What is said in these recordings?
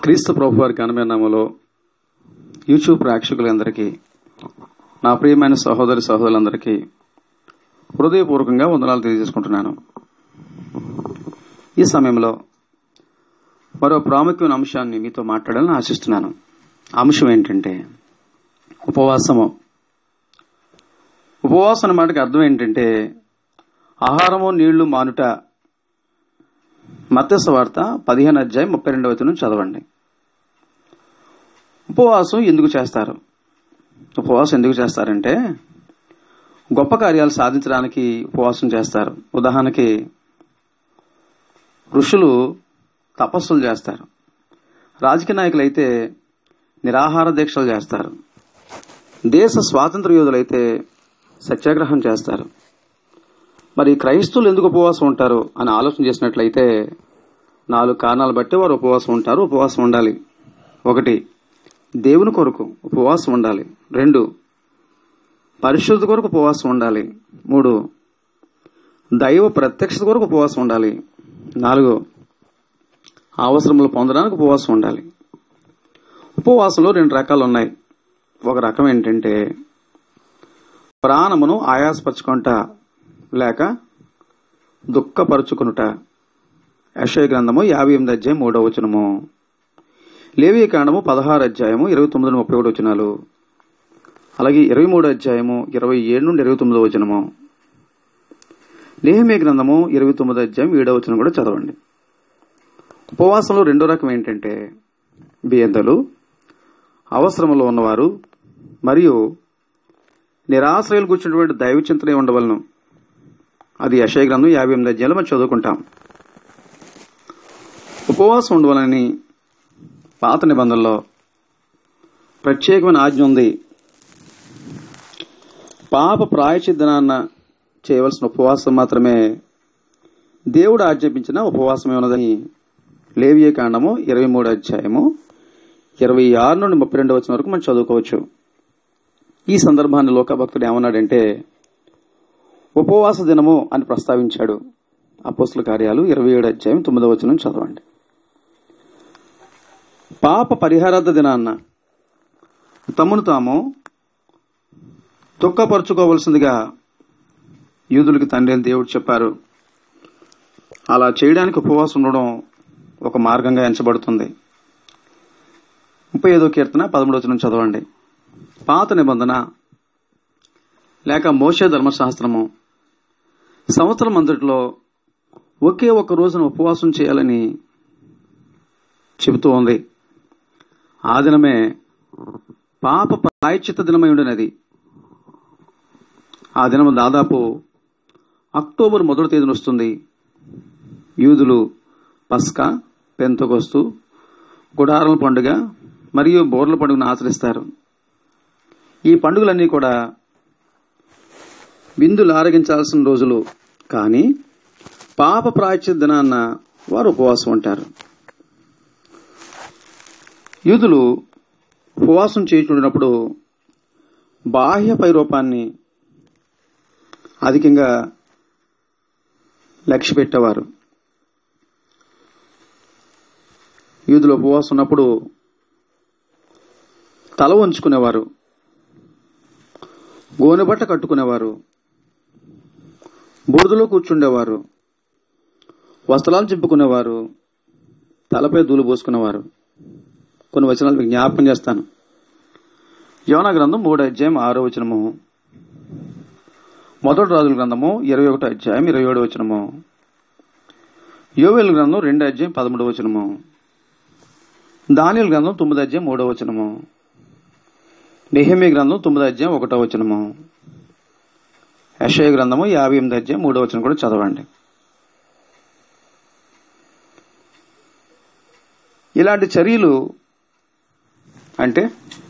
క్రీస్తు ప్రభు వారి ఘనమైన నామలో యూట్యూబ్ ప్రేక్షకులందరికీ నా ప్రియమైన సహోదరి సహోదరులందరికీ హృదయపూర్వకంగా వందనాలు తెలియజేసుకుంటున్నాను ఈ సమయంలో మరో ప్రాముఖ్యమైన అంశాన్ని మీతో మాట్లాడాలని ఆశిస్తున్నాను అంశం ఏంటంటే ఉపవాసము ఉపవాసం అనే మాటకి అర్థం ఏంటంటే ఆహారము నీళ్లు మానుట మత్స్య వార్త పదిహేను అధ్యాయం ముప్పై రెండవ వచనం చదవండి ఉపవాసం ఎందుకు చేస్తారు ఉపవాసం ఎందుకు చేస్తారంటే గొప్ప కార్యాలు సాధించడానికి ఉపవాసం చేస్తారు ఉదాహరణకి ఋషులు తపస్సులు చేస్తారు రాజకీయ నాయకులు అయితే నిరాహార దీక్షలు చేస్తారు దేశ స్వాతంత్ర యోధులైతే సత్యాగ్రహం చేస్తారు మరి క్రైస్తవులు ఎందుకు ఉపవాసం ఉంటారు అని ఆలోచన చేసినట్లయితే నాలుగు కారణాలు బట్టి వారు ఉపవాసం ఉంటారు ఉపవాసం ఉండాలి ఒకటి దేవుని కొరకు ఉపవాసం ఉండాలి రెండు పరిశుద్ధి కొరకు ఉపవాసం ఉండాలి మూడు దైవ ప్రత్యక్షత కొరకు ఉపవాసం ఉండాలి నాలుగు అవసరములు పొందడానికి ఉపవాసం ఉండాలి ఉపవాసంలో రెండు రకాలు ఉన్నాయి ఒక రకం ఏంటంటే ప్రాణమును ఆయాసపరచుకుంట లేక దుఃఖపరుచుకునుట యశయ గ్రంథము యాభై ఎనిమిది అధ్యాయం మూడవ వచనము లేవీ కాండము పదహారు అధ్యాయము ఇరవై తొమ్మిది ముప్పై ఒకటి వచనాలు అలాగే ఇరవై మూడు అధ్యాయము ఇరవై ఏడు నుండి ఇరవై తొమ్మిదో వచనము లేహమే గ్రంథము ఇరవై తొమ్మిది అధ్యాయం ఏడవ వచనం కూడా చదవండి ఉపవాసంలో రెండో రకం ఏంటంటే బేదలు అవసరములో ఉన్నవారు మరియు నిరాశ్రయాలు కూర్చున్నటువంటి దైవ చింతనే ఉండవలను అది యశయ గ్రంథం యాభై ఎనిమిది అధ్యాయులు మనం చదువుకుంటాం ఉపవాసం ఉండవలని పాత నిబంధనలో ప్రత్యేకమైన ఆజ్ఞ ఉంది పాప ప్రాయచిద్దనాన్న చేయవలసిన ఉపవాసం మాత్రమే దేవుడు ఆజ్ఞాపించిన ఉపవాసమే ఉన్నదని లేవియ కాండము ఇరవై మూడు అధ్యాయము ఇరవై ఆరు నుండి ముప్పై రెండు వచ్చిన వరకు మనం చదువుకోవచ్చు ఈ సందర్భాన్ని లోకభక్తుడు ఏమన్నాడంటే ఉపవాస దినము అని ప్రస్తావించాడు అపోస్తుల కార్యాలు ఇరవై ఏడు అధ్యాయం తొమ్మిదవ వచనం చదవండి పాప పరిహారార్థ దినాన్న తమను తాము దుఃఖపరుచుకోవలసిందిగా యూదులకి తండ్రి అని దేవుడు చెప్పారు అలా చేయడానికి ఉపవాసం ఉండడం ఒక మార్గంగా ఎంచబడుతుంది ముప్పై ఐదో కీర్తన పదమూడు వచనం చదవండి పాత నిబంధన లేక మోషే ధర్మశాస్త్రము సంవత్సరం అంతటిలో ఒకే ఒక రోజున ఉపవాసం చేయాలని చెబుతూ ఉంది ఆ దినమే పాప ప్రాయచిత్త దినమై ఉండినది ఆ దినం దాదాపు అక్టోబర్ మొదటి తేదీన వస్తుంది యూదులు పస్కా పెంతకొస్తు గుడారాల పండుగ మరియు బోర్ల పండుగను ఆచరిస్తారు ఈ పండుగలన్నీ కూడా విందులు ఆరగించాల్సిన రోజులు కానీ పాప ప్రాయశ్చిత దినాన్న వారు ఉపవాసం ఉంటారు యూదులు ఉపవాసం చేయుచుండినప్పుడు బాహ్య పైరూపాన్ని అధికంగా లక్ష్య పెట్టేవారు యూదులు ఉపవాసం ఉన్నప్పుడు తల వంచుకునేవారు గోనెబట్ట కట్టుకునేవారు బురదలో కూర్చుండేవారు వస్త్రాలు చింపుకునేవారు తలపై దూలు పోసుకునేవారు కొన్ని వచనాలు మీకు జ్ఞాపకం చేస్తాను యోన గ్రంథం మూడు అధ్యాయం ఆరో వచనము మొదటి రాజుల గ్రంథము ఇరవై ఒకటో అధ్యాయం ఇరవై ఏడో వచనము యోవేలు గ్రంథం రెండు అధ్యాయం పదమూడవ వచనము దానియల్ గ్రంథం తొమ్మిది అధ్యాయం మూడవ వచనము నెహమి గ్రంథం తొమ్మిది అధ్యాయం ఒకటో వచనము యశయ గ్రంథము యాభై ఎనిమిది అధ్యాయం మూడో వచనం కూడా చదవండి ఇలాంటి చర్యలు అంటే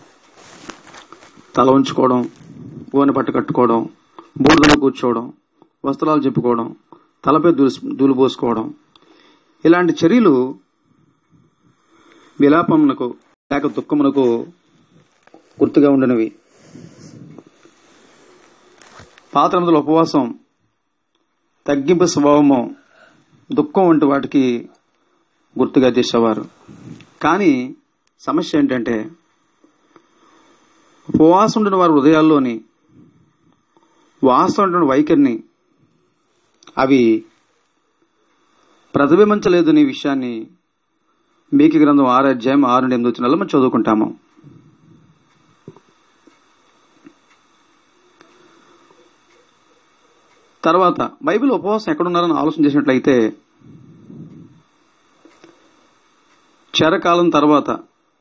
తల ఉంచుకోవడం గోనె పట్టు కట్టుకోవడం బూడిదలో కూర్చోవడం వస్త్రాలు చెప్పుకోవడం తలపై దూలు దూలు పోసుకోవడం ఇలాంటి చర్యలు విలాపమునకు లేక దుఃఖమునకు గుర్తుగా ఉండినవి పాత్రముల ఉపవాసం తగ్గింపు స్వభావము దుఃఖం వంటి వాటికి గుర్తుగా చేసేవారు కానీ సమస్య ఏంటంటే ఉపవాసం ఉండిన వారి హృదయాల్లోని వాస్తవం వైఖరిని అవి ప్రతిబింబించలేదనే విషయాన్ని మీకి గ్రంథం ఆరు అధ్యాయం ఆరు నుండి ఎనిమిది వచ్చిన మనం చదువుకుంటాము తర్వాత బైబిల్ ఉపవాసం ఎక్కడున్నారని ఆలోచన చేసినట్లయితే చెరకాలం తర్వాత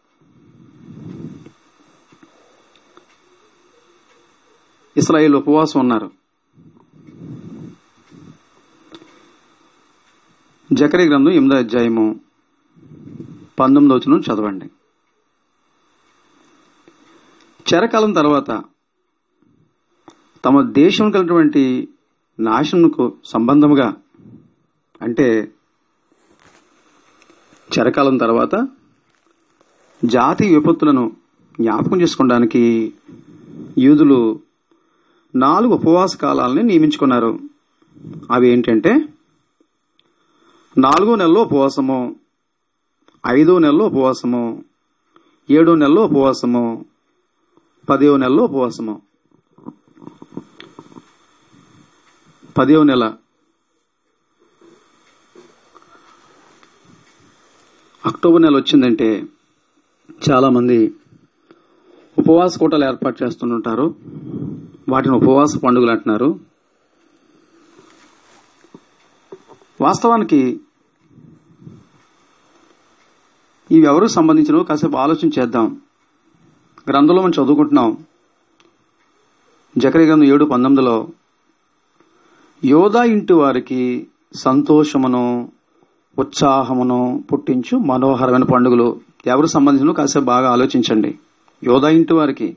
ఇస్రాయేల్ ఉపవాసం ఉన్నారు జకరి గ్రంథం ఎనిమిదో అధ్యాయము పంతొమ్మిదో వచనం చదవండి చెరకాలం తర్వాత తమ దేశం కలిగినటువంటి నాశనకు సంబంధముగా అంటే చెరకాలం తర్వాత జాతి విపత్తులను జ్ఞాపకం చేసుకోవడానికి యూదులు నాలుగు ఉపవాస కాలాలని నియమించుకున్నారు అవి ఏంటంటే నాలుగో నెలలో ఉపవాసము ఐదో నెలలో ఉపవాసము ఏడో నెలలో ఉపవాసము పదో నెలలో ఉపవాసము పదో నెల అక్టోబర్ నెల వచ్చిందంటే చాలామంది ఉపవాస కూటలు ఏర్పాటు చేస్తుంటారు వాటిని ఉపవాస పండుగలు అంటున్నారు వాస్తవానికి ఇవి ఎవరు సంబంధించినవి కాసేపు ఆలోచన చేద్దాం గ్రంథంలో మనం చదువుకుంటున్నాం జకరి గ్రంథం ఏడు పంతొమ్మిదిలో యోధా ఇంటి వారికి సంతోషమును ఉత్సాహమును పుట్టించు మనోహరమైన పండుగలు ఎవరు సంబంధించిన కాసేపు బాగా ఆలోచించండి యోధా ఇంటి వారికి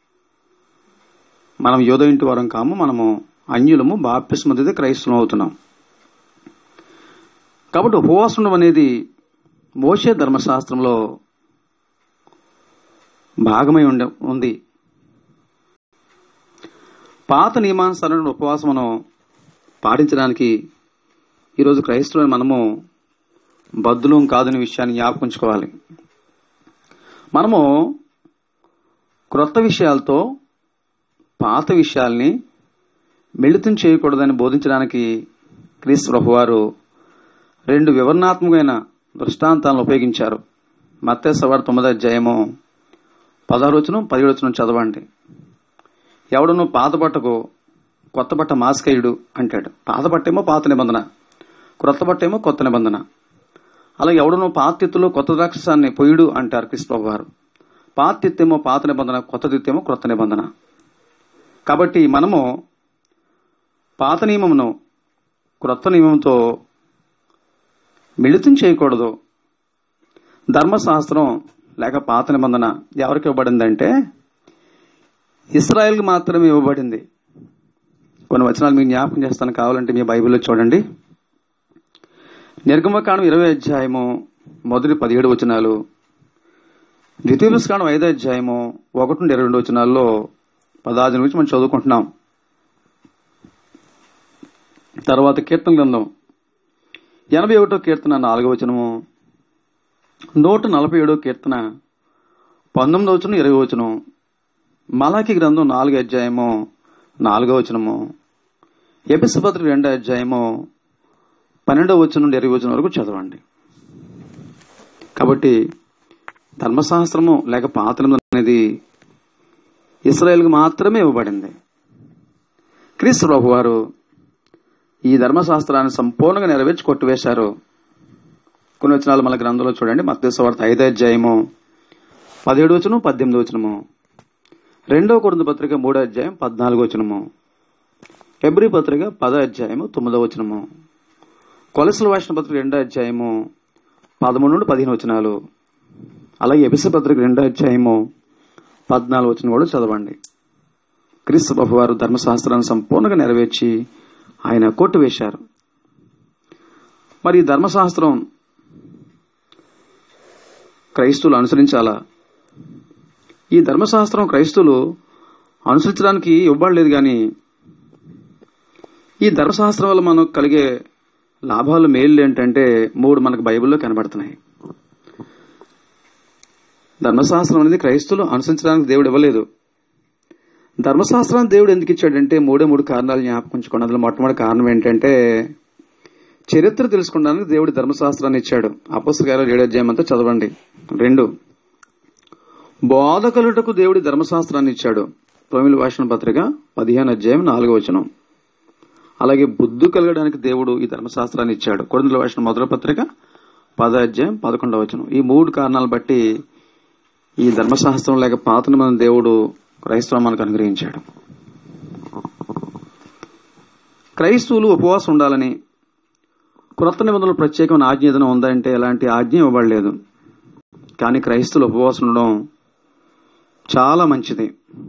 మనం యోధ ఇంటి వారం కాము మనము అన్యులము బాప్తిస్మదితే క్రైస్తవం అవుతున్నాం కాబట్టి ఉపవాసం ఉండడం అనేది మోషే ధర్మశాస్త్రంలో భాగమై ఉండే ఉంది పాత నియమానుసారమైన ఉపవాసమును పాటించడానికి ఈరోజు క్రైస్తవులు మనము బద్దులం కాదని విషయాన్ని జ్ఞాపకుంచుకోవాలి మనము క్రొత్త విషయాలతో పాత విషయాల్ని మిళితం చేయకూడదని బోధించడానికి క్రీస్తు ప్రభువారు రెండు వివరణాత్మకమైన దృష్టాంతాలను ఉపయోగించారు మత్తేశ్వర తొమ్మిది అధ్యాయము పదహారు వచనం పదిహేడు వచనం చదవండి ఎవడను పాత బట్టకు కొత్త బట్ట మాస్కయుడు అంటాడు పాత బట్టేమో పాత నిబంధన క్రొత్త బట్టేమో కొత్త నిబంధన అలా ఎవడను పాత తిత్తులో కొత్త ద్రాక్షసాన్ని పొయ్యుడు అంటారు క్రిస్పు వారు పాత తిత్తేమో పాత నిబంధన కొత్త తిత్తేమో క్రొత్త నిబంధన కాబట్టి మనము పాత నియమమును క్రొత్త నియమంతో మిళితం చేయకూడదు ధర్మశాస్త్రం లేక పాత నిబంధన ఎవరికి ఇవ్వబడిందంటే ఇస్రాయల్కి మాత్రమే ఇవ్వబడింది కొన్ని వచనాలు మీకు జ్ఞాపకం చేస్తాను కావాలంటే మీ బైబిల్లో చూడండి నిర్గమకాండం ఇరవై అధ్యాయము మొదటి పదిహేడు వచనాలు ద్వితీయపుస్కాండం ఐదో అధ్యాయము ఒకటి నుండి ఇరవై రెండు వచనాల్లో పదార్థం గురించి మనం చదువుకుంటున్నాం తర్వాత కీర్తన గ్రంథం ఎనభై ఒకటో కీర్తన నాలుగో వచనము నూట నలభై ఏడో కీర్తన పంతొమ్మిదో వచనం ఇరవై వచనం మలాకి గ్రంథం నాలుగో అధ్యాయము నాలుగో వచనము ఎపిసపత్రిక రెండో అధ్యాయము పన్నెండవ వచనం నుండి ఇరవై వచనం వరకు చదవండి కాబట్టి ధర్మశాస్త్రము లేక పాత్రము అనేది ఇస్రాయేల్కి మాత్రమే ఇవ్వబడింది క్రీస్తు ప్రభు వారు ఈ ధర్మశాస్త్రాన్ని సంపూర్ణంగా నెరవేర్చి కొట్టివేశారు కొన్ని వచనాలు మన గ్రంథంలో చూడండి మత్స్యవార్త ఐదో అధ్యాయము పదిహేడు వచనం పద్దెనిమిది వచనము రెండవ కొరింథీ పత్రిక మూడో అధ్యాయం పద్నాలుగో వచనము ఫిబ్రి పత్రిక పదో అధ్యాయము తొమ్మిదో వచనము కొలసల వాసిన పత్రిక రెండో అధ్యాయము పదమూడు నుండి పదిహేను వచనాలు అలాగే ఎపిస పత్రిక రెండో అధ్యాయము పద్నాలుగు వచనం కూడా చదవండి క్రీస్తు ప్రభు వారు ధర్మశాస్త్రాన్ని సంపూర్ణంగా నెరవేర్చి ఆయన కొట్టువేశారు మరి ఈ ధర్మశాస్త్రం క్రైస్తువులు అనుసరించాలా ఈ ధర్మశాస్త్రం క్రైస్తువులు అనుసరించడానికి ఇవ్వబడలేదు కానీ ఈ ధర్మశాస్త్రం వల్ల మనకు కలిగే లాభాలు మేలు ఏంటంటే మూడు మనకు బైబిల్లో కనబడుతున్నాయి ధర్మశాస్త్రం అనేది క్రైస్తువులు అనుసరించడానికి దేవుడు ఇవ్వలేదు ధర్మశాస్త్రాన్ని దేవుడు ఎందుకు ఇచ్చాడంటే మూడే మూడు కారణాలు జ్ఞాపకించుకోండి అందులో మొట్టమొదటి కారణం ఏంటంటే చరిత్ర తెలుసుకోవడానికి దేవుడు ధర్మశాస్త్రాన్ని ఇచ్చాడు అపస్సు గారు ఏడు అధ్యాయం అంతా చదవండి రెండు బోధకలుటకు దేవుడి ధర్మశాస్త్రాన్ని ఇచ్చాడు తొమ్మిది భాషణ పత్రిక పదిహేను అధ్యాయం నాలుగో వచనం అలాగే బుద్ధి కలగడానికి దేవుడు ఈ ధర్మశాస్త్రాన్ని ఇచ్చాడు కొరిందుల భాషణ మొదటి పత్రిక పద అధ్యాయం పదకొండవ వచనం ఈ మూడు కారణాలు బట్టి ఈ ధర్మశాస్త్రం లేక పాత నిబంధన దేవుడు క్రైస్తవం మనకు అనుగ్రహించాడు క్రైస్తవులు ఉపవాసం ఉండాలని క్రొత్త నిబంధనలు ప్రత్యేకమైన ఆజ్ఞ ఏదైనా ఉందంటే ఎలాంటి ఆజ్ఞ ఇవ్వబడలేదు కానీ క్రైస్తవులు ఉపవాసం ఉండడం చాలా మంచిది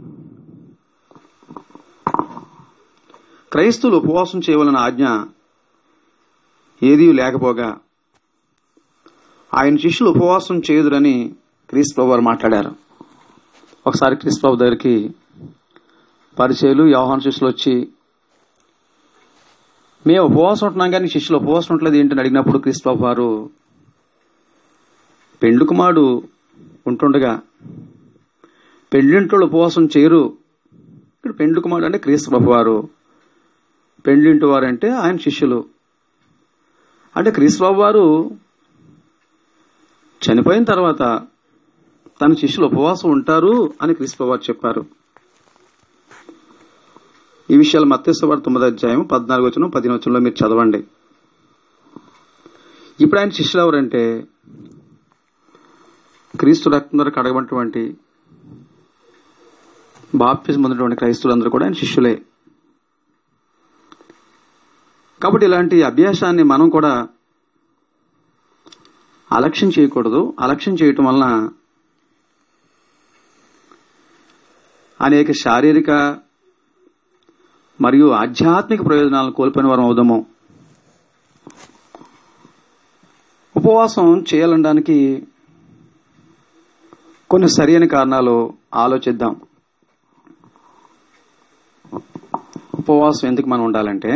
క్రైస్తవులు ఉపవాసం చేయవలన ఆజ్ఞ ఏదీ లేకపోగా ఆయన శిష్యులు ఉపవాసం చేయదురని క్రీస్తు ప్రభు వారు మాట్లాడారు ఒకసారి క్రీస్తు ప్రభు దగ్గరికి పరిచయలు వ్యవహాన శిష్యులు వచ్చి మేము ఉపవాసం ఉంటున్నాం కానీ శిష్యులు ఉపవాసం ఉండలేదు ఏంటని అడిగినప్పుడు క్రీస్తు ప్రభు వారు పెండ్లు కుమారుడు ఉంటుండగా పెండ్లింటోళ్ళు ఉపవాసం చేయరు ఇక్కడ పెండ్లు కుమారుడు అంటే క్రీస్తు ప్రభు వారు పెండ్లింటి వారు అంటే ఆయన శిష్యులు అంటే క్రీస్తు ప్రభు వారు చనిపోయిన తర్వాత తన శిష్యులు ఉపవాసం ఉంటారు అని క్రీస్తు ప్రభు వారు చెప్పారు ఈ విషయాలు మత్స్యవారు తొమ్మిది అధ్యాయం పద్నాలుగు వచ్చిన పదిహేను వచనంలో మీరు చదవండి ఇప్పుడు ఆయన శిష్యులు ఎవరంటే క్రీస్తు రక్తం ద్వారా కడగబడినటువంటి బాప్తిజం పొందినటువంటి క్రైస్తువులందరూ కూడా ఆయన శిష్యులే కాబట్టి ఇలాంటి అభ్యాసాన్ని మనం కూడా అలక్ష్యం చేయకూడదు అలక్ష్యం చేయటం వలన అనేక శారీరక మరియు ఆధ్యాత్మిక ప్రయోజనాలను కోల్పోయిన వారం అవుదాము ఉపవాసం చేయాలనడానికి కొన్ని సరైన కారణాలు ఆలోచిద్దాం ఉపవాసం ఎందుకు మనం ఉండాలంటే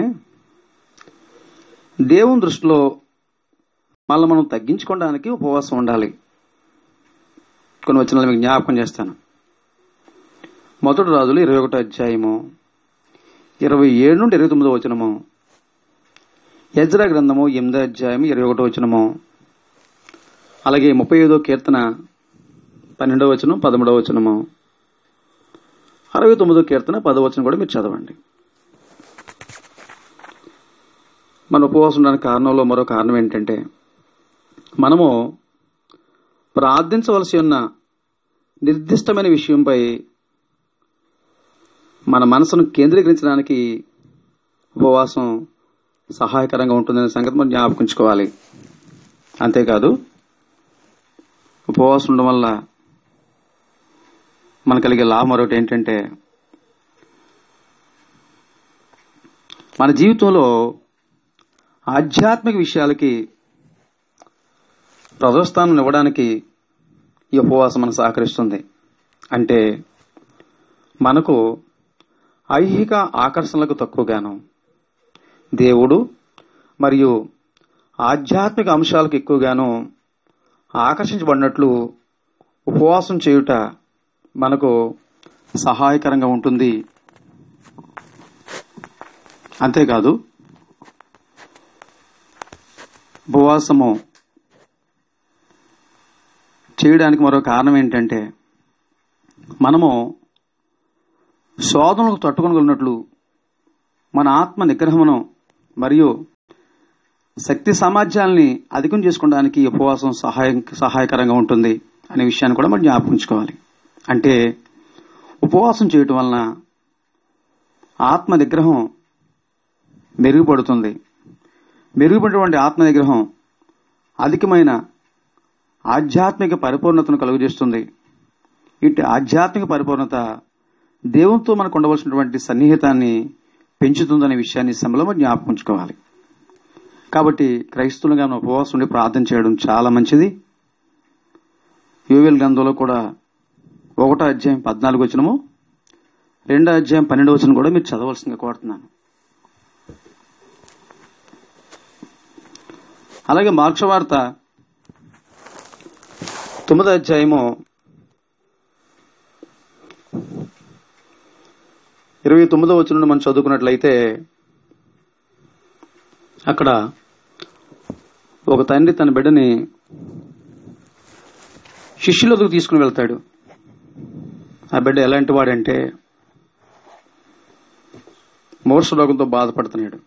దేవుని దృష్టిలో మళ్ళీ మనం తగ్గించుకోవడానికి ఉపవాసం ఉండాలి కొన్ని వచనాలు మీకు జ్ఞాపకం చేస్తాను మొదటి రాజులు ఇరవై ఒకటో అధ్యాయము ఇరవై ఏడు నుండి ఇరవై తొమ్మిదో వచనము యజ్రా గ్రంథము ఎనిమిదో అధ్యాయం ఇరవై ఒకటో వచనము అలాగే ముప్పై ఐదో కీర్తన పన్నెండవ వచనం పదమూడవ వచనము అరవై తొమ్మిదో కీర్తన పదో వచనం కూడా మీరు చదవండి మన ఉపవాసం ఉండడానికి కారణంలో మరో కారణం ఏంటంటే మనము ప్రార్థించవలసి ఉన్న నిర్దిష్టమైన విషయంపై మన మనసును కేంద్రీకరించడానికి ఉపవాసం సహాయకరంగా ఉంటుందనే సంగతి మనం జ్ఞాపకించుకోవాలి అంతేకాదు ఉపవాసం ఉండడం వల్ల మనకు కలిగే లాభం మరొకటి ఏంటంటే మన జీవితంలో ఆధ్యాత్మిక విషయాలకి ప్రథమస్థానం ఇవ్వడానికి ఈ ఉపవాసం మనకు సహకరిస్తుంది అంటే మనకు ఐహిక ఆకర్షణలకు తక్కువగాను దేవుడు మరియు ఆధ్యాత్మిక అంశాలకు ఎక్కువగాను ఆకర్షించబడినట్లు ఉపవాసం చేయుట మనకు సహాయకరంగా ఉంటుంది అంతేకాదు ఉపవాసము చేయడానికి మరో కారణం ఏంటంటే మనము శోధనలకు తట్టుకొనగలిగినట్లు మన ఆత్మ నిగ్రహమును మరియు శక్తి సామర్థ్యాల్ని అధికం చేసుకోవడానికి ఈ ఉపవాసం సహాయం సహాయకరంగా ఉంటుంది అనే విషయాన్ని కూడా మనం జ్ఞాపకించుకోవాలి అంటే ఉపవాసం చేయటం వలన ఆత్మ నిగ్రహం మెరుగుపడుతుంది మెరుగుపడినటువంటి ఆత్మ నిగ్రహం అధికమైన ఆధ్యాత్మిక పరిపూర్ణతను కలుగజేస్తుంది ఇటు ఆధ్యాత్మిక పరిపూర్ణత దేవునితో మనకు ఉండవలసినటువంటి సన్నిహితాన్ని పెంచుతుందనే విషయాన్ని ఈ సమయంలో మనం జ్ఞాపకం ఉంచుకోవాలి కాబట్టి క్రైస్తవులుగా మనం ఉపవాసం ఉండి ప్రార్థన చేయడం చాలా మంచిది యోవేల్ గ్రంథంలో కూడా ఒకటో అధ్యాయం పద్నాలుగు వచ్చినము రెండో అధ్యాయం పన్నెండు వచ్చిన కూడా మీరు చదవలసిందిగా కోరుతున్నాను అలాగే మార్క్స్ వార్త తొమ్మిదో అధ్యాయము ఇరవై తొమ్మిదో వచ్చిన మనం చదువుకున్నట్లయితే అక్కడ ఒక తండ్రి తన బిడ్డని శిష్యులకు తీసుకుని వెళ్తాడు ఆ బిడ్డ ఎలాంటి వాడంటే మోర్స రోగంతో బాధపడుతున్నాడు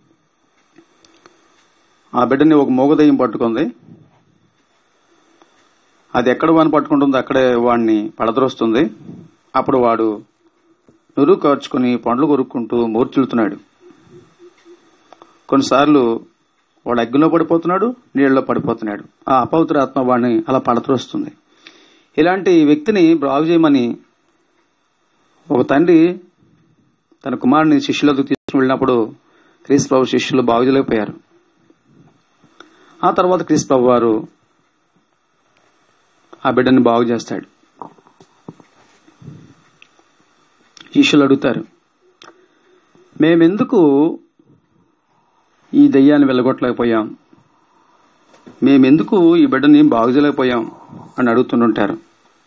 ఆ బిడ్డని ఒక మూగదయ్యం పట్టుకుంది అది ఎక్కడ వాడిని పట్టుకుంటుందో అక్కడే వాడిని పడద్రోస్తుంది అప్పుడు వాడు నురుగు కార్చుకుని పండ్లు కొరుక్కుంటూ మూర్చులుతున్నాడు కొన్నిసార్లు వాడు అగ్గిలో పడిపోతున్నాడు నీళ్ళలో పడిపోతున్నాడు ఆ అపవిత్ర ఆత్మ వాడిని అలా పడద్రోస్తుంది ఇలాంటి వ్యక్తిని బాగు చేయమని ఒక తండ్రి తన కుమారుని శిష్యులకు తీసుకుని వెళ్ళినప్పుడు క్రీస్తు ప్రభు శిష్యులు బాగు చేయలేకపోయారు ఆ తర్వాత క్రీస్తు ప్రభు వారు ఆ బిడ్డని బాగు చేస్తాడు శిష్యులు అడుగుతారు మేమెందుకు ఈ దయ్యాన్ని వెళ్ళగొట్టలేకపోయాం మేమెందుకు ఈ బిడ్డని బాగు చేయలేకపోయాం అని అడుగుతుంటారు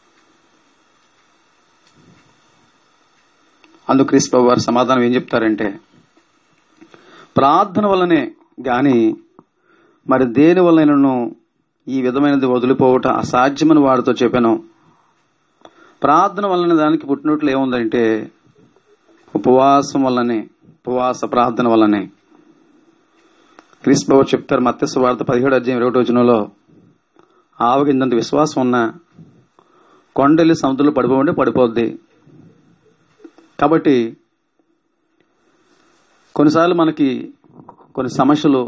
అందుకు క్రీస్తు వారు సమాధానం ఏం చెప్తారంటే ప్రార్థన వల్లనే గాని మరి దేని వల్లనను ఈ విధమైనది వదిలిపోవట అసాధ్యమని వాడితో చెప్పాను ప్రార్థన వల్లనే దానికి పుట్టినట్లు ఏముందంటే ఉపవాసం వల్లనే ఉపవాస ప్రార్థన వల్లనే క్రీస్తు చెప్తారు మత్స్య వార్త పదిహేడు అధ్యాయం ఇరవై వచనంలో ఆవగిందంత విశ్వాసం ఉన్న కొండలి సముద్రంలో పడిపోమంటే పడిపోద్ది కాబట్టి కొన్నిసార్లు మనకి కొన్ని సమస్యలు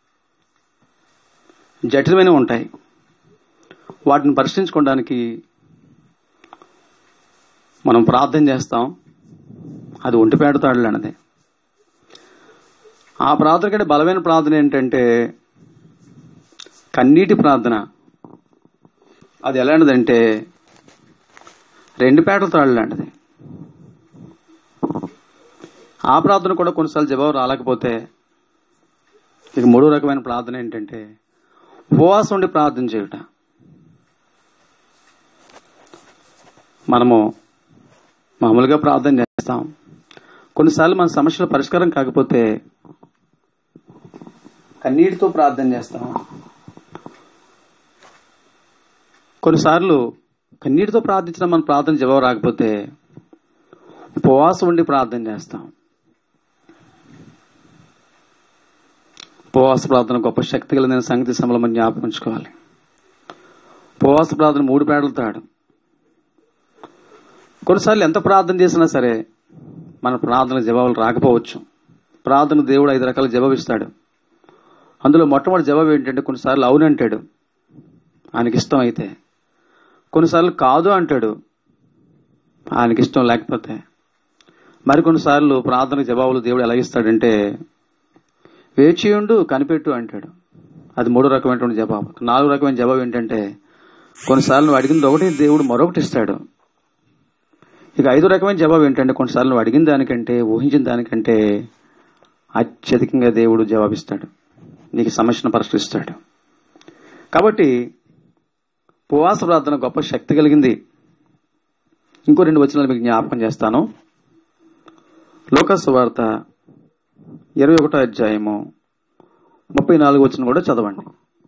జటిలమైన ఉంటాయి వాటిని పరిష్కరించుకోవడానికి మనం ప్రార్థన చేస్తాం అది ఒంటి పేడతాడు అన్నది ఆ ప్రార్థన కంటే బలమైన ప్రార్థన ఏంటంటే కన్నీటి ప్రార్థన అది ఎలాంటిదంటే రెండు పేటల తాళ్ళు లాంటిది ఆ ప్రార్థన కూడా కొన్నిసార్లు జవాబు రాలేకపోతే ఇక మూడో రకమైన ప్రార్థన ఏంటంటే ఉపవాసం ఉండి ప్రార్థన చేయుట మనము మామూలుగా ప్రార్థన చేస్తాం కొన్నిసార్లు మన సమస్యల పరిష్కారం కాకపోతే కన్నీటితో ప్రార్థన చేస్తాం కొన్నిసార్లు కన్నీటితో ప్రార్థించిన మన ప్రార్థన జవాబు రాకపోతే ఉపవాసం ఉండి ప్రార్థన చేస్తాం ఉపవాస ప్రార్థన గొప్ప శక్తి కలిగిన సంగతి సమయంలో మనం జ్ఞాపకం ఉంచుకోవాలి ఉపవాస ప్రార్థన మూడు పేడలు తాడు కొన్నిసార్లు ఎంత ప్రార్థన చేసినా సరే మన ప్రార్థన జవాబులు రాకపోవచ్చు ప్రార్థన దేవుడు ఐదు రకాల జవాబు ఇస్తాడు అందులో మొట్టమొదటి జవాబు ఏంటంటే కొన్నిసార్లు అవునంటాడు ఆయనకి ఇష్టం అయితే కొన్నిసార్లు కాదు అంటాడు ఆయనకి ఇష్టం లేకపోతే మరికొన్నిసార్లు ప్రార్థన జవాబులు దేవుడు ఎలా ఇస్తాడంటే వేచియుండు కనిపెట్టు అంటాడు అది మూడో రకమైనటువంటి జవాబు నాలుగు రకమైన జవాబు ఏంటంటే కొన్నిసార్లు నువ్వు అడిగింది ఒకటి దేవుడు మరొకటి ఇస్తాడు ఇక ఐదు రకమైన జవాబు ఏంటంటే కొన్నిసార్లు నువ్వు అడిగిన దానికంటే ఊహించిన దానికంటే అత్యధికంగా దేవుడు జవాబిస్తాడు నీకు సమస్యను పరిష్కరిస్తాడు కాబట్టి ఉపవాస ప్రార్థన గొప్ప శక్తి కలిగింది ఇంకో రెండు వచనాలు మీకు జ్ఞాపకం చేస్తాను లోకస్ వార్త ఇరవై ఒకటో అధ్యాయము ముప్పై నాలుగు వచ్చిన కూడా చదవండి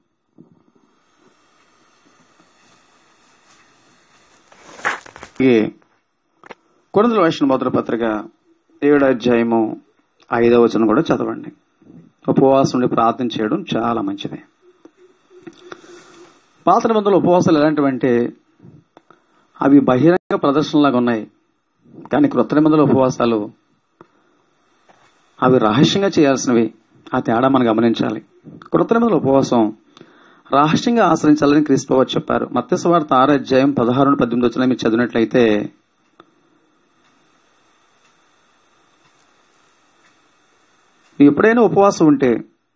కొనుదల వచ్చిన మొదటి పత్రిక ఏడో అధ్యాయము ఐదవ వచనం కూడా చదవండి ఉపవాసం ఉండి ప్రార్థన చేయడం చాలా మంచిది పాత నిబంధనలు ఉపవాసాలు ఎలాంటివంటే అవి బహిరంగ ప్రదర్శనలాగా ఉన్నాయి కానీ క్రొత్త నిబంధనల ఉపవాసాలు అవి రహస్యంగా చేయాల్సినవి ఆ తేడా మనం గమనించాలి కృత నిబంధనల ఉపవాసం రహస్యంగా ఆశ్రయించాలని క్రీస్తు వారు చెప్పారు మత్స్యవార్త ఆరు అధ్యాయం పదహారు పద్దెనిమిది వచ్చిన మీరు చదివినట్లయితే నువ్వు ఎప్పుడైనా ఉపవాసం ఉంటే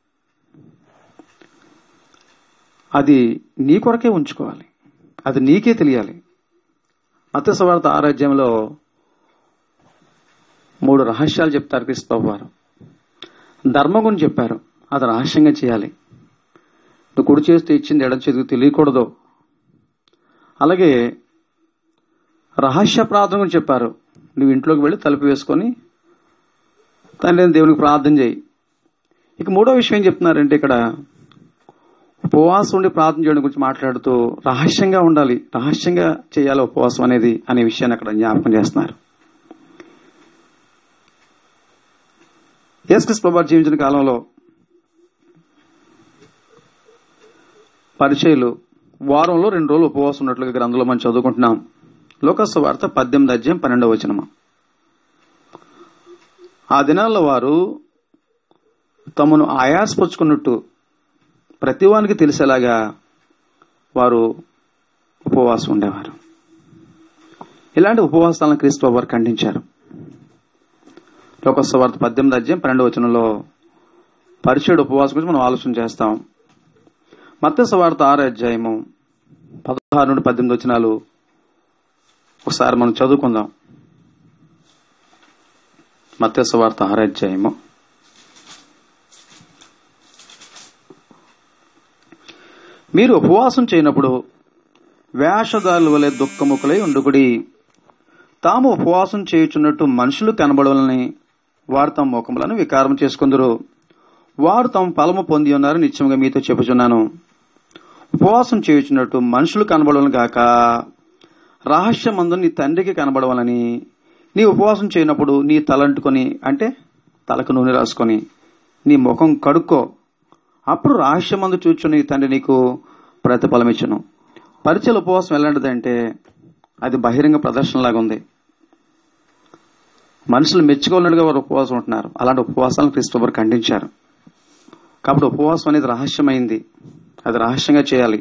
అది నీ కొరకే ఉంచుకోవాలి అది నీకే తెలియాలి మత్స్యవార్త ఆరు అధ్యాయంలో మూడు రహస్యాలు చెప్తారు క్రీస్తు వారు ధర్మం గురించి చెప్పారు అది రహస్యంగా చేయాలి నువ్వు కుడి చేస్తే ఇచ్చింది ఎడం చేతికి తెలియకూడదు అలాగే రహస్య ప్రార్థన గురించి చెప్పారు నువ్వు ఇంట్లోకి వెళ్ళి తలుపు వేసుకొని తండ్రి అయిన దేవునికి ప్రార్థన చేయి ఇక మూడో విషయం ఏం చెప్తున్నారంటే ఇక్కడ ఉపవాసం ఉండి ప్రార్థన చేయడం గురించి మాట్లాడుతూ రహస్యంగా ఉండాలి రహస్యంగా చేయాలి ఉపవాసం అనేది అనే విషయాన్ని అక్కడ జ్ఞాపకం చేస్తున్నారు యేసుక్రీస్తు ప్రభు జీవించిన కాలంలో పరిచయలు వారంలో రెండు రోజులు ఉపవాసం ఉన్నట్లుగా గ్రంథంలో మనం చదువుకుంటున్నాం లోకస్వ వార్త పద్దెనిమిది అధ్యాయం పన్నెండవ వచనము ఆ దినాల్లో వారు తమను ఆయాసపరుచుకున్నట్టు ప్రతివానికి తెలిసేలాగా వారు ఉపవాసం ఉండేవారు ఇలాంటి ఉపవాసాలను క్రీస్తు వారు ఖండించారు లోకస్వ వార్త పద్దెనిమిది అధ్యాయం పన్నెండవ వచనంలో పరిచయుడు ఉపవాసం గురించి మనం ఆలోచన చేస్తాం మత్స్య వార్త ఆరు అధ్యాయము పదహారు నుండి పద్దెనిమిది వచనాలు ఒకసారి మనం చదువుకుందాం మత్స్య వార్త ఆరు అధ్యాయము మీరు ఉపవాసం చేయనప్పుడు వేషధారుల వలె దుఃఖముఖులై ఉండుకుడి తాము ఉపవాసం చేయుచున్నట్టు మనుషులు కనబడవలని వారు తమ ముఖములను వికారం చేసుకుందరు వారు తమ ఫలము పొంది ఉన్నారు నిత్యముగా మీతో చెప్పుచున్నాను ఉపవాసం చేయుచున్నట్టు మనుషులు కనబడవలను గాక రహస్యమందు నీ తండ్రికి కనబడవలని నీ ఉపవాసం చేయనప్పుడు నీ తలంటుకొని అంటే తలకు నూనె రాసుకొని నీ ముఖం కడుక్కో అప్పుడు రహస్యమందు చూచుని తండ్రి నీకు ప్రతిఫలం ఇచ్చును పరిచయ ఉపవాసం ఎలాంటిదంటే అది బహిరంగ ప్రదర్శనలాగా ఉంది మనుషులు మెచ్చుకోలేడుగా వారు ఉపవాసం ఉంటున్నారు అలాంటి ఉపవాసాలను క్రీస్తు వారు ఖండించారు కాబట్టి ఉపవాసం అనేది రహస్యమైంది అది రహస్యంగా చేయాలి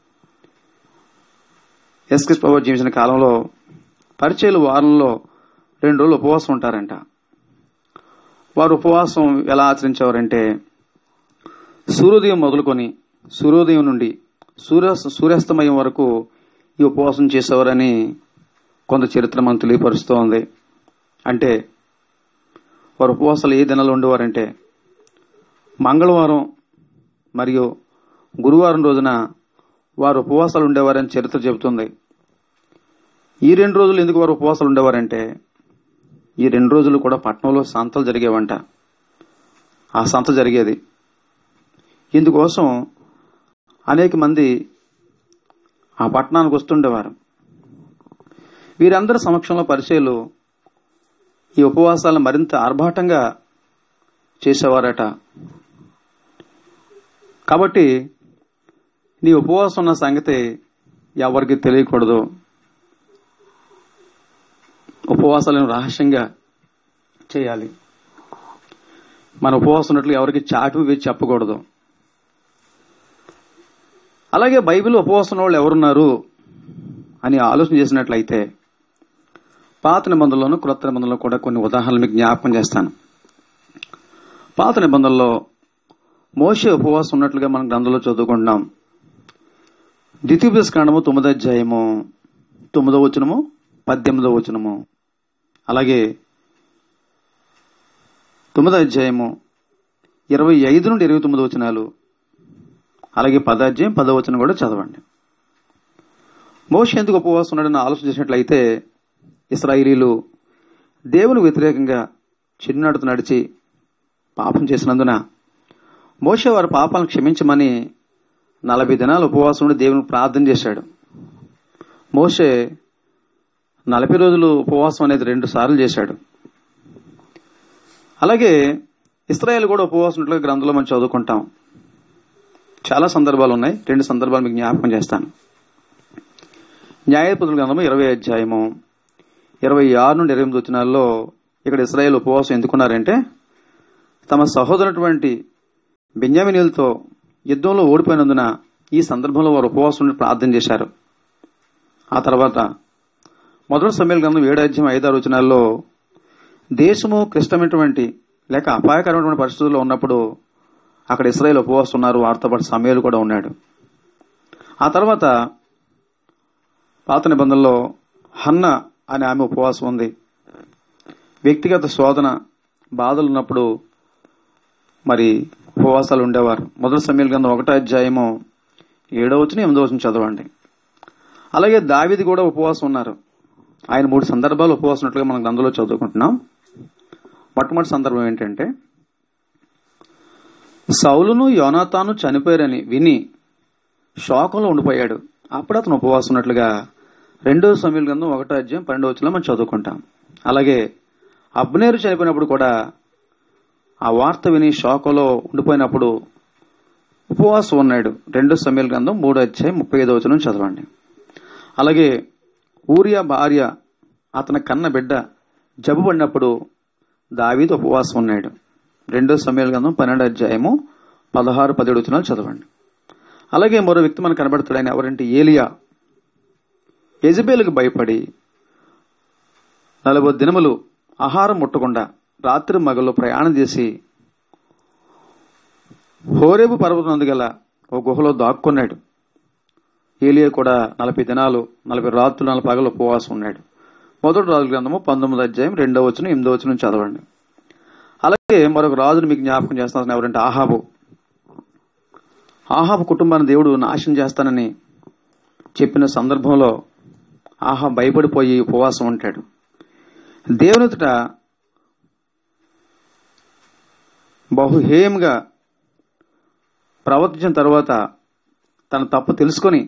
ఎస్క్రిస్ ప్రభు జీవించిన కాలంలో పరిచయలు వారంలో రెండు రోజులు ఉపవాసం ఉంటారంట వారు ఉపవాసం ఎలా ఆచరించేవారంటే సూర్యోదయం మొదలుకొని సూర్యోదయం నుండి సూర్య సూర్యాస్తమయం వరకు ఈ ఉపవాసం చేసేవారని కొంత చరిత్ర మనకు తెలియపరుస్తూ ఉంది అంటే వారు ఉపవాసాలు ఏ దినాలు ఉండేవారంటే మంగళవారం మరియు గురువారం రోజున వారు ఉపవాసాలు ఉండేవారని చరిత్ర చెబుతుంది ఈ రెండు రోజులు ఎందుకు వారు ఉపవాసాలు ఉండేవారంటే ఈ రెండు రోజులు కూడా పట్నంలో సంతలు జరిగేవంట ఆ సంత జరిగేది ఇందుకోసం అనేక మంది ఆ పట్టణానికి వస్తుండేవారు వీరందరి సమక్షంలో పరిచయలు ఈ ఉపవాసాలను మరింత ఆర్భాటంగా చేసేవారట కాబట్టి నీ ఉపవాసం ఉన్న సంగతి ఎవరికి తెలియకూడదు ఉపవాసాలను రహస్యంగా చేయాలి మన ఉపవాసం ఉన్నట్లు ఎవరికి చాటు వేసి చెప్పకూడదు అలాగే బైబిల్ ఉపవాసం వాళ్ళు ఎవరున్నారు అని ఆలోచన చేసినట్లయితే పాత నిబంధనలోను క్రొత్త నిబంధనలో కూడా కొన్ని ఉదాహరణలు మీకు జ్ఞాపకం చేస్తాను పాత నిబంధనలో మోసే ఉపవాసం ఉన్నట్లుగా మనం గ్రంథంలో చదువుకుంటున్నాం ద్వితీయోపదేశ కాండము తొమ్మిదో అధ్యాయము తొమ్మిదో వచనము పద్దెనిమిదో వచనము అలాగే తొమ్మిదో అధ్యాయము ఇరవై ఐదు నుండి ఇరవై తొమ్మిది వచనాలు అలాగే పదాధ్యాయం పదో వచనం కూడా చదవండి మోష ఎందుకు ఉపవాసం ఉన్నాడని ఆలోచన చేసినట్లయితే ఇస్రాయిలీలు దేవుని వ్యతిరేకంగా చిరునడుతు నడిచి పాపం చేసినందున మోషే వారి పాపాలను క్షమించమని నలభై దినాలు ఉపవాసం ఉండి దేవుని ప్రార్థన చేశాడు మోషే నలభై రోజులు ఉపవాసం అనేది రెండు సార్లు చేశాడు అలాగే ఇస్రాయేల్ కూడా ఉపవాసం ఉన్నట్లుగా గ్రంథంలో మనం చదువుకుంటాం చాలా సందర్భాలు ఉన్నాయి రెండు సందర్భాలు మీకు జ్ఞాపకం చేస్తాను న్యాయపతుల గ్రంథము ఇరవై అధ్యాయము ఇరవై ఆరు నుండి ఇరవై ఎనిమిది వచ్చినాల్లో ఇక్కడ ఇస్రాయేల్ ఉపవాసం ఎందుకున్నారంటే తమ సహోదరునటువంటి బెన్యామినీలతో యుద్ధంలో ఓడిపోయినందున ఈ సందర్భంలో వారు ఉపవాసం ఉండి ప్రార్థన చేశారు ఆ తర్వాత మొదటి సమయాల గ్రంథం ఏడు అధ్యాయం ఐదారు వచనాల్లో దేశము క్లిష్టమైనటువంటి లేక అపాయకరమైనటువంటి పరిస్థితుల్లో ఉన్నప్పుడు అక్కడ ఇస్రాయేల్ ఉపవాసం ఉన్నారు వారితో పాటు సమయాలు కూడా ఉన్నాడు ఆ తర్వాత పాత నిబంధనలో హన్న అనే ఆమె ఉపవాసం ఉంది వ్యక్తిగత శోధన బాధలు ఉన్నప్పుడు మరి ఉపవాసాలు ఉండేవారు మొదటి సమయాల గ్రంథం ఒకటో అధ్యాయము ఏడో వచ్చిన ఎనిమిదో వచ్చిన చదవండి అలాగే దావిది కూడా ఉపవాసం ఉన్నారు ఆయన మూడు సందర్భాలు ఉపవాసం ఉన్నట్లుగా మనం గ్రంథంలో చదువుకుంటున్నాం మొట్టమొదటి సందర్భం ఏంటంటే సౌలును యోనాతాను చనిపోయారని విని శోకంలో ఉండిపోయాడు అప్పుడు అతను ఉపవాసం ఉన్నట్లుగా రెండో సమయాల గ్రంథం ఒకటో అధ్యాయం పన్నెండో వచ్చిన మనం చదువుకుంటాం అలాగే అబ్నేరు చనిపోయినప్పుడు కూడా ఆ వార్త విని శోకంలో ఉండిపోయినప్పుడు ఉపవాసం ఉన్నాడు రెండో సమయాల గ్రంథం మూడో అధ్యాయం ముప్పై ఐదో వచనం చదవండి అలాగే ఊరియా భార్య అతని కన్న బిడ్డ జబ్బు పడినప్పుడు దావీదు ఉపవాసం ఉన్నాడు రెండో సమయాల గ్రంథం పన్నెండు అధ్యాయము పదహారు పదిహేడు వచనాలు చదవండి అలాగే మరో వ్యక్తి మనకు కనబడతాడు ఆయన ఎవరంటే ఏలియా యజబేలుకు భయపడి నలభై దినములు ఆహారం ముట్టకుండా రాత్రి మగల్లో ప్రయాణం చేసి హోరేబు పర్వతం గల ఒక గుహలో దాక్కున్నాడు ఏలియా కూడా నలభై దినాలు నలభై రాత్రులు నలభై పగలు ఉపవాసం ఉన్నాడు మొదటి రాజు గ్రంథము పంతొమ్మిది అధ్యాయం రెండో వచ్చిన ఎనిమిదో వచ్చిన చదవండి అలాగే మరొక రాజును మీకు జ్ఞాపకం చేస్తాను ఎవరంటే ఆహాబు ఆహాబు కుటుంబాన్ని దేవుడు నాశనం చేస్తానని చెప్పిన సందర్భంలో ఆహా భయపడిపోయి ఉపవాసం ఉంటాడు దేవునితట బహుహేయంగా ప్రవర్తించిన తర్వాత తన తప్పు తెలుసుకొని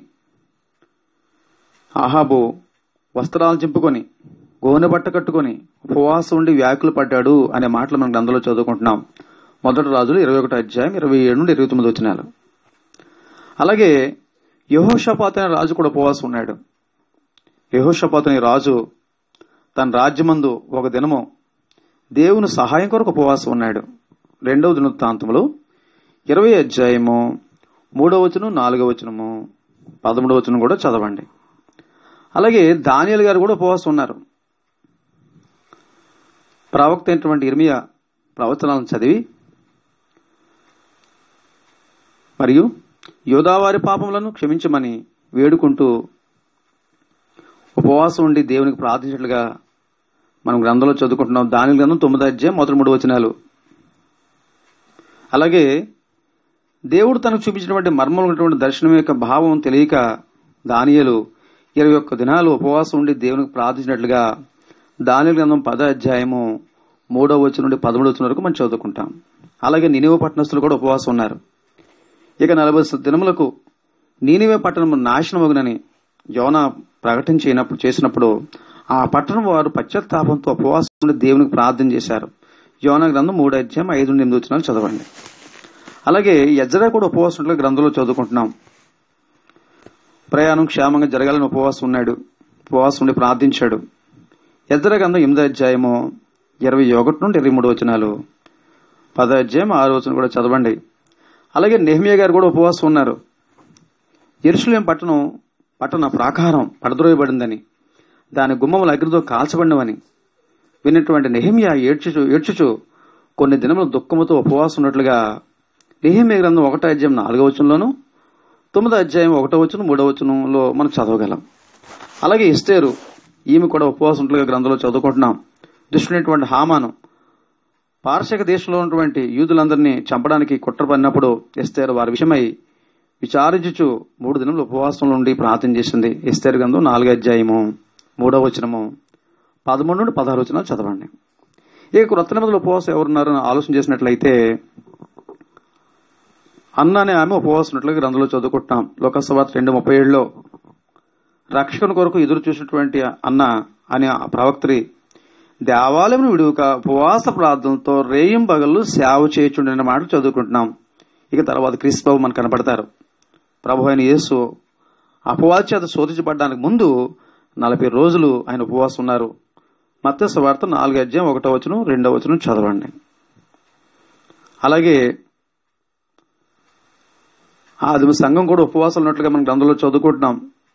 ఆహాబు వస్త్రాలు చింపుకొని గోనె బట్ట కట్టుకొని ఉపవాసం ఉండి వ్యాకులు పడ్డాడు అనే మాటలు మనం గ్రంథంలో చదువుకుంటున్నాం మొదటి రాజులు ఇరవై ఒకటి అధ్యాయం ఇరవై ఏడు నుండి ఇరవై తొమ్మిది వచ్చినాలు అలాగే యహోషపాత్ అనే రాజు కూడా ఉపవాసం ఉన్నాడు యహోషపాత్ అనే రాజు తన రాజ్యమందు ఒక దినము దేవుని సహాయం కొరకు ఉపవాసం ఉన్నాడు రెండవ దినవృత్తాంతములు ఇరవై అధ్యాయము మూడవ వచనం నాలుగవ వచనము పదమూడవ వచనం కూడా చదవండి అలాగే దానియల్ గారు కూడా ఉపవాసం ఉన్నారు ప్రవక్త అయినటువంటి ఇర్మియా ప్రవచనాలను చదివి మరియు యోదావారి పాపములను క్షమించమని వేడుకుంటూ ఉపవాసం ఉండి దేవునికి ప్రార్థించినట్లుగా మనం గ్రంథంలో చదువుకుంటున్నాం దాని గ్రంథం తొమ్మిది అధ్యాయం మొదటి మూడు వచనాలు అలాగే దేవుడు తనకు చూపించినటువంటి మర్మం ఉన్నటువంటి దర్శనం యొక్క భావం తెలియక దానియలు ఇరవై ఒక్క దినాలు ఉపవాసం ఉండి దేవునికి ప్రార్థించినట్లుగా దాని గ్రంథం పద అధ్యాయము మూడో వచ్చి నుండి పదమూడు వచ్చిన వరకు మనం చదువుకుంటాం అలాగే నినివ పట్టణస్తులు కూడా ఉపవాసం ఉన్నారు ఇక నలభై దినములకు నీనివే పట్టణం నాశనమగునని యోన ప్రకటించినప్పుడు చేసినప్పుడు ఆ పట్టణం వారు పశ్చాత్తాపంతో ఉపవాసం ఉండి దేవునికి ప్రార్థన చేశారు యోన గ్రంథం మూడు అధ్యాయం ఐదు నుండి ఎనిమిది వచ్చినాలు చదవండి అలాగే యజ్రా కూడా ఉపవాసం ఉంటే గ్రంథంలో చదువుకుంటున్నాం ప్రయాణం క్షేమంగా జరగాలని ఉపవాసం ఉన్నాడు ఉపవాసం ఉండి ప్రార్థించాడు యజ్ర గ్రంథం ఎనిమిది అధ్యాయము ఇరవై ఒకటి నుండి ఇరవై మూడు వచనాలు పద అధ్యాయం ఆరు వచనం కూడా చదవండి అలాగే నెహ్మియా గారు కూడా ఉపవాసం ఉన్నారు ఎరుసలేం పట్టణం పట్టణ ప్రాకారం పడద్రోయబడిందని దాని గుమ్మములు అగ్నితో కాల్చబడినవని విన్నటువంటి నెహిమియా ఏడ్చుచు ఏడ్చుచు కొన్ని దినములు దుఃఖముతో ఉపవాసం ఉన్నట్లుగా నెహిమియా గ్రంథం ఒకటో అధ్యాయం నాలుగో వచనంలోను తొమ్మిదో అధ్యాయం ఒకటో వచనం మూడో వచనంలో మనం చదవగలం అలాగే ఇస్తేరు ఈమె కూడా ఉపవాసం ఉన్నట్లుగా గ్రంథంలో చదువుకుంటున్నాం దుష్టునటువంటి హామాను పారశక దేశంలో ఉన్నటువంటి యూదులందరినీ చంపడానికి కుట్ర పడినప్పుడు ఎస్తేరు వారి విషయమై విచారించుచు మూడు దినములు ఉపవాసంలో ఉండి ప్రార్థన చేసింది ఎస్తేరు గ్రంథం నాలుగో అధ్యాయము మూడో వచనము పదమూడు నుండి పదహారు వచనాలు చదవండి ఇక క్రొత్త నిబంధనలు ఉపవాసం ఎవరున్నారు అని ఆలోచన చేసినట్లయితే అన్న అనే ఆమె ఉపవాసం ఉన్నట్లుగా గ్రంథంలో చదువుకుంటున్నాం లోకసభ రెండు ముప్పై ఏడులో రక్షకుని కొరకు ఎదురు చూసినటువంటి అన్న అనే ఆ ప్రవక్త్రి దేవాలయం విడువక ఉపవాస ప్రార్థనతో రేయం పగళ్ళు సేవ చేయుచుండని మాటలు చదువుకుంటున్నాం ఇక తర్వాత క్రీస్తు ప్రభు మనకు కనపడతారు ప్రభు అయిన యేసు అపవాద చేత శోధించబడడానికి ముందు నలభై రోజులు ఆయన ఉపవాసం ఉన్నారు మత్స్య వార్త నాలుగు అధ్యాయం ఒకటో వచనం రెండో వచనం చదవండి అలాగే ఆదిమ సంఘం కూడా ఉపవాసం ఉన్నట్లుగా మనం గ్రంథంలో చదువుకుంటున్నాం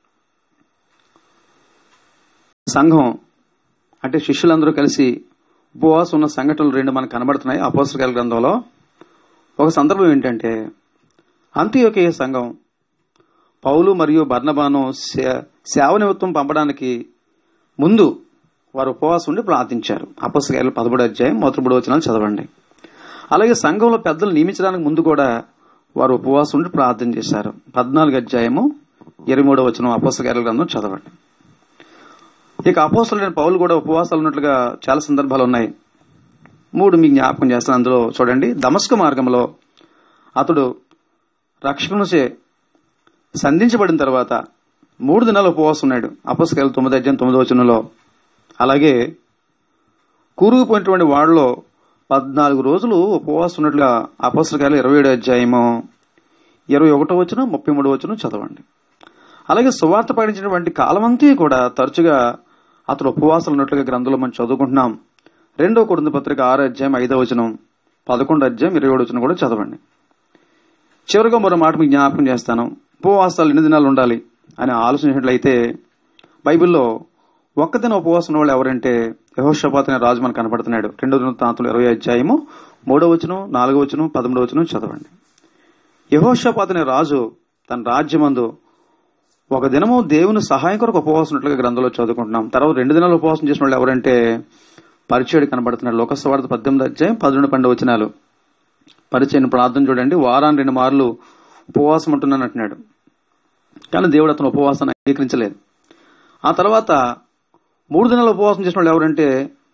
సంఘం అంటే శిష్యులందరూ కలిసి ఉపవాసం ఉన్న సంఘటనలు రెండు మనకు కనబడుతున్నాయి అపోస్తకాల గ్రంథంలో ఒక సందర్భం ఏంటంటే అంత్యోకేయ సంఘం పౌలు మరియు బర్ణబాను సే- సేవ నిమిత్తం పంపడానికి ముందు వారు ఉపవాసం ఉండి ప్రార్థించారు అపస్కాయలు పదమూడు అధ్యాయం మొదటి మూడు వచనాలు చదవండి అలాగే సంఘంలో పెద్దలు నియమించడానికి ముందు కూడా వారు ఉపవాసం ఉండి ప్రార్థన చేశారు పద్నాలుగు అధ్యాయము ఇరవై మూడో వచనం అపస్కాయల గ్రంథం చదవండి ఇక అపోసలైన పౌలు కూడా ఉపవాసాలు ఉన్నట్లుగా చాలా సందర్భాలు ఉన్నాయి మూడు మీకు జ్ఞాపకం చేస్తాను అందులో చూడండి దమస్క మార్గంలో అతడు రక్షకునిచే సంధించబడిన తర్వాత మూడు దినాలు ఉపవాసం ఉన్నాడు అపస్కాయలు తొమ్మిది అధ్యాయం తొమ్మిది వచనంలో అలాగే కూరుకుపోయినటువంటి వాళ్ళలో పద్నాలుగు రోజులు ఉపవాసం ఉన్నట్లుగా అపస్కాయలు ఇరవై ఏడు అధ్యాయము ఇరవై ఒకటో వచ్చిన ముప్పై మూడు వచ్చిన చదవండి అలాగే సువార్త పాటించినటువంటి కాలమంతా కూడా తరచుగా అతడు ఉపవాసాలు ఉన్నట్లుగా గ్రంథంలో మనం చదువుకుంటున్నాం రెండో కుటుంబ పత్రిక ఆరు అధ్యాయం ఐదో వచనం పదకొండు అధ్యాయం ఇరవై ఏడు వచనం కూడా చదవండి చివరిగా మరో మాట మీకు జ్ఞాపకం చేస్తాను ఉపవాసాలు ఎన్ని దినాలు ఉండాలి అని ఆలోచించినట్లయితే బైబిల్లో ఒక్క దిన ఉపవాసం ఉన్న వాళ్ళు ఎవరంటే యహోషపాత్ అనే రాజు మనకు కనపడుతున్నాడు రెండో తాంతులు ఇరవై అధ్యాయము మూడో వచనం నాలుగో వచనం పదమూడో వచనం చదవండి యహోషపాత్ అనే రాజు తన రాజ్యమందు ఒక దినము దేవుని సహాయం కొరకు ఉపవాసం ఉన్నట్లుగా గ్రంథంలో చదువుకుంటున్నాం తర్వాత రెండు దినాలు ఉపవాసం చేసిన వాళ్ళు ఎవరంటే పరిచయుడు కనబడుతున్నాడు లోకసవార్త పద్దెనిమిది అధ్యాయం పదకొండు పన్నెండు వచనాలు పరిచయం ప్రార్థన చూడండి వారాన్ని రెండు మార్లు ఉపవాసం ఉంటున్నాను అంటున్నాడు కానీ దేవుడు అతను ఉపవాసాన్ని అంగీకరించలేదు ఆ తర్వాత మూడు దినాలు ఉపవాసం చేసిన వాళ్ళు ఎవరంటే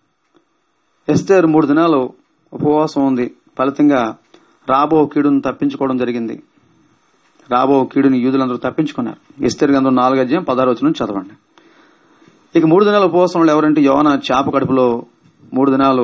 ఎస్తేర్ మూడు దినాలు ఉపవాసం ఉంది ఫలితంగా రాబో కీడును తప్పించుకోవడం జరిగింది రాబో కీడుని యూదులందరూ తప్పించుకున్నారు ఎస్తేర్ గంధం నాలుగు అధ్యాయం పదహారు వచ్చిన చదవండి ఇక మూడు దినాల ఉపవాసం వాళ్ళు ఎవరంటే యోన చేప కడుపులో మూడు దినాలు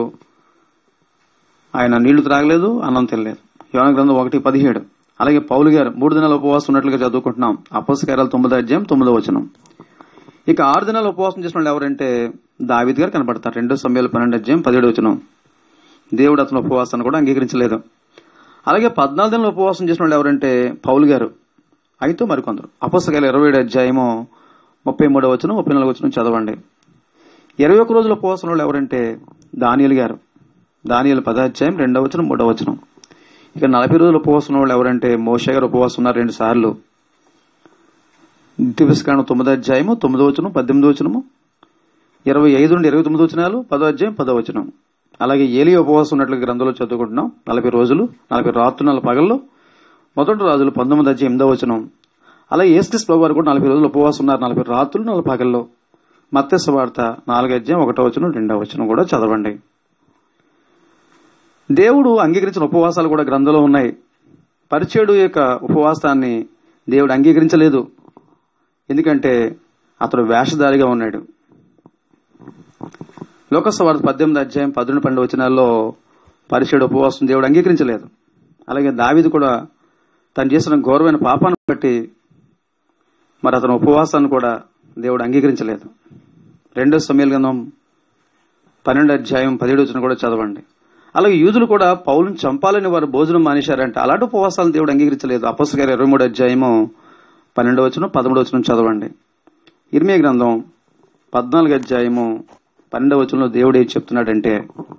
ఆయన నీళ్లు త్రాగలేదు అన్నం తినలేదు యోన గ్రంథం ఒకటి పదిహేడు అలాగే పౌలు గారు మూడు దినాల ఉపవాసం ఉన్నట్లుగా చదువుకుంటున్నాం అపస్కారాలు తొమ్మిదో అధ్యాయం తొమ్మిదో వచనం ఇక ఆరు దినాలు ఉపవాసం చేసిన వాళ్ళు ఎవరంటే దావిద్ గారు కనపడతారు రెండో సమయాలు పన్నెండు అధ్యాయం పదిహేడు వచనం దేవుడు అతని ఉపవాసాన్ని కూడా అంగీకరించలేదు అలాగే పద్నాలుగు దినాలు ఉపవాసం చేసిన వాళ్ళు ఎవరంటే పౌలు గారు అయితే మరికొందరు అపస్కారాలు ఇరవై ఏడు అధ్యాయము ముప్పై మూడో వచనం ముప్పై నాలుగు వచనం చదవండి ఇరవై ఒక్క రోజుల ఉపవాసం వాళ్ళు ఎవరంటే దానియలు గారు దానియలు పదాధ్యాయం రెండవ వచనం మూడవ వచనం ఇక నలభై రోజుల ఉపవాసం ఉన్న వాళ్ళు ఎవరంటే మోషే గారు ఉపవాసం ఉన్నారు రెండు సార్లు దివసకాండం తొమ్మిదో అధ్యాయము తొమ్మిదో వచనం పద్దెనిమిదో వచనము ఇరవై ఐదు నుండి ఇరవై తొమ్మిది వచనాలు పదో అధ్యాయం పదో వచనం అలాగే ఏలి ఉపవాసం ఉన్నట్లు గ్రంథంలో చదువుకుంటున్నాం నలభై రోజులు నలభై రాత్రులు నలభై పగళ్ళు మొదటి రాజులు పంతొమ్మిది అధ్యాయం ఎనిమిదో వచనం అలాగే ఏస్కిస్ ప్రభు వారు కూడా నలభై రోజులు ఉపవాసం ఉన్నారు నలభై రాత్రులు నలభై పగల్లో మత్స్య వార్త నాలుగు అధ్యాయం ఒకటో వచనం రెండో వచనం కూడా చదవండి దేవుడు అంగీకరించిన ఉపవాసాలు కూడా గ్రంథంలో ఉన్నాయి పరిచయుడు యొక్క ఉపవాసాన్ని దేవుడు అంగీకరించలేదు ఎందుకంటే అతడు వేషధారిగా ఉన్నాడు లోకసవార్త పద్దెనిమిది అధ్యాయం పద్దెనిమిది పన్నెండు వచనాల్లో పరిచయుడు ఉపవాసం దేవుడు అంగీకరించలేదు అలాగే దావిది కూడా తను చేసిన ఘోరమైన పాపాన్ని బట్టి మరి అతని ఉపవాసాన్ని కూడా దేవుడు అంగీకరించలేదు రెండో సమయాల గ్రంథం పన్నెండు అధ్యాయం పదిహేడు వచ్చిన కూడా చదవండి అలాగే యూదులు కూడా పౌలను చంపాలని వారు భోజనం మానేశారంటే అలాంటి ఉపవాసాలను దేవుడు అంగీకరించలేదు అపస్ గారి ఇరవై మూడు అధ్యాయము పన్నెండు వచ్చిన పదమూడు వచ్చిన చదవండి ఇర్మియా గ్రంథం పద్నాలుగు అధ్యాయము పన్నెండవ వచనంలో దేవుడు ఏం చెప్తున్నాడంటే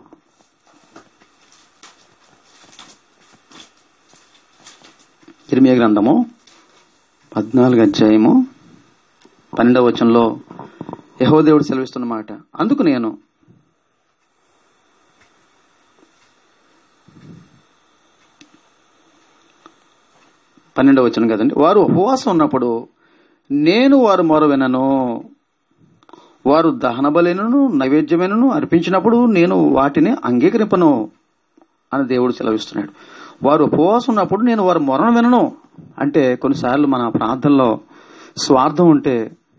ఇర్మియా గ్రంథము పద్నాలుగు అధ్యాయము పన్నెండవ వచనంలో యహో దేవుడు సెలవిస్తున్న మాట అందుకు నేను పన్నెండవ వచనం కదండి వారు ఉపవాసం ఉన్నప్పుడు నేను వారు మొర వినను వారు దహన బలినను నైవేద్యమైనను అర్పించినప్పుడు నేను వాటిని అంగీకరింపను అని దేవుడు సెలవిస్తున్నాడు వారు ఉపవాసం ఉన్నప్పుడు నేను వారు మొరను వినను అంటే కొన్నిసార్లు మన ప్రార్థనలో స్వార్థం ఉంటే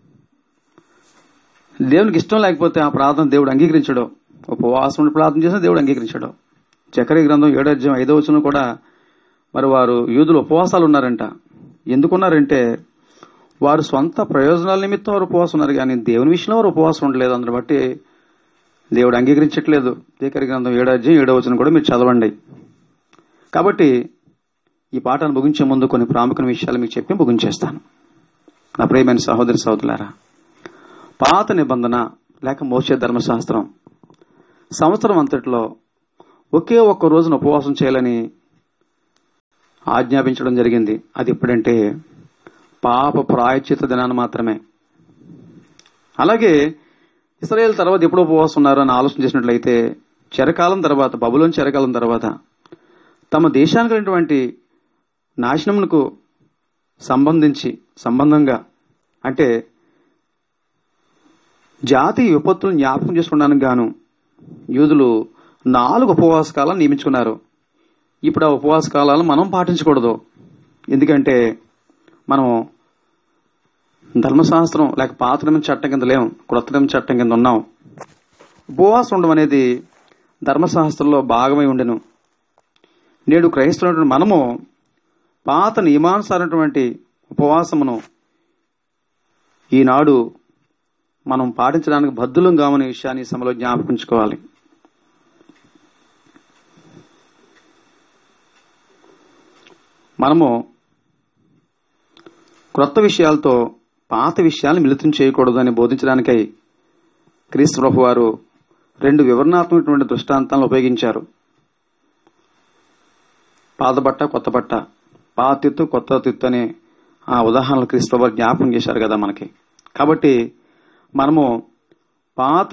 దేవునికి ఇష్టం లేకపోతే ఆ ప్రార్థన దేవుడు అంగీకరించడు ఉపవాసం ఉండి ప్రార్థన చేసిన దేవుడు అంగీకరించడు చక్రీ గ్రంథం ఏడో అధ్యాయం ఐదో వచనం కూడా మరి వారు యూదులు ఉపవాసాలు ఉన్నారంట ఎందుకున్నారంటే వారు సొంత ప్రయోజనాల నిమిత్తం వారు ఉపవాసం ఉన్నారు కానీ దేవుని విషయంలో వారు ఉపవాసం ఉండలేదు అందుని బట్టి దేవుడు అంగీకరించట్లేదు చక్రీ గ్రంథం ఏడో అధ్యాయం ఏడో వచనం కూడా మీరు చదవండి కాబట్టి ఈ పాటను ముగించే ముందు కొన్ని ప్రాముఖ్యమైన విషయాలు మీకు చెప్పి ముగించేస్తాను నా ప్రియమైన సహోదరి సహోదరులారా పాత నిబంధన లేక మోసే ధర్మశాస్త్రం సంవత్సరం అంతటిలో ఒకే ఒక్క రోజున ఉపవాసం చేయాలని ఆజ్ఞాపించడం జరిగింది అది ఎప్పుడంటే పాప ప్రాయచిత దినాన్ని మాత్రమే అలాగే ఇస్రాయేల్ తర్వాత ఎప్పుడు ఉపవాసం ఉన్నారు అని ఆలోచన చేసినట్లయితే చెరకాలం తర్వాత బబులోని చెరకాలం తర్వాత తమ దేశానికి ఉన్నటువంటి నాశనమునకు సంబంధించి సంబంధంగా అంటే జాతి విపత్తులను జ్ఞాపకం చేసుకోవడానికి గాను యూదులు నాలుగు ఉపవాస కాలాలు నియమించుకున్నారు ఇప్పుడు ఆ ఉపవాస కాలాలను మనం పాటించకూడదు ఎందుకంటే మనం ధర్మశాస్త్రం లేక పాత నియమ చట్టం కింద లేం క్రొత్త నియమ చట్టం కింద ఉన్నాం ఉపవాసం ఉండడం అనేది ధర్మశాస్త్రంలో భాగమై ఉండెను నేడు క్రైస్తవులైన మనము పాత నియమానుసారమైనటువంటి ఉపవాసమును ఈనాడు మనం పాటించడానికి బద్దులం కామనే విషయాన్ని ఈ సమయంలో జ్ఞాపకించుకోవాలి మనము క్రొత్త విషయాలతో పాత విషయాలను మిళితం చేయకూడదని బోధించడానికై క్రీస్తు ప్రభు వారు రెండు వివరణాత్మకటువంటి దృష్టాంతాలను ఉపయోగించారు పాత బట్ట కొత్త బట్ట పాత తిత్తు కొత్త తిత్తు అనే ఆ ఉదాహరణలు క్రీస్తు ప్రభు వారు జ్ఞాపకం చేశారు కదా మనకి కాబట్టి మనము పాత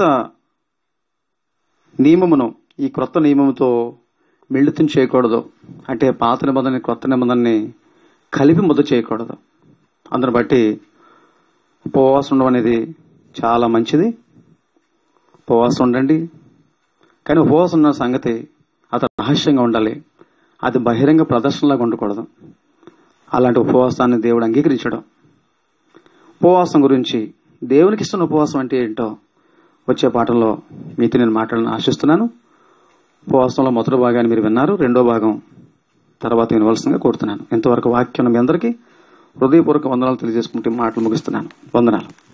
నియమమును ఈ క్రొత్త నియమముతో మిళితం చేయకూడదు అంటే పాత నిబంధన క్రొత్త నిబంధనని కలిపి ముద్ద చేయకూడదు అందుని బట్టి ఉపవాసం ఉండడం అనేది చాలా మంచిది ఉపవాసం ఉండండి కానీ ఉపవాసం ఉన్న సంగతి అది రహస్యంగా ఉండాలి అది బహిరంగ ప్రదర్శనలాగా ఉండకూడదు అలాంటి ఉపవాసాన్ని దేవుడు అంగీకరించడం ఉపవాసం గురించి దేవునికి ఇస్తున్న ఉపవాసం అంటే ఏంటో వచ్చే పాఠంలో మీతో నేను మాట్లాడాలని ఆశిస్తున్నాను ఉపవాసంలో మొదటి భాగాన్ని మీరు విన్నారు రెండో భాగం తర్వాత వినవలసిందిగా కోరుతున్నాను ఇంతవరకు వాక్యం మీ అందరికీ హృదయపూర్వక వందనాలు తెలియజేసుకుంటూ మాటలు ముగిస్తున్నాను వందనాలు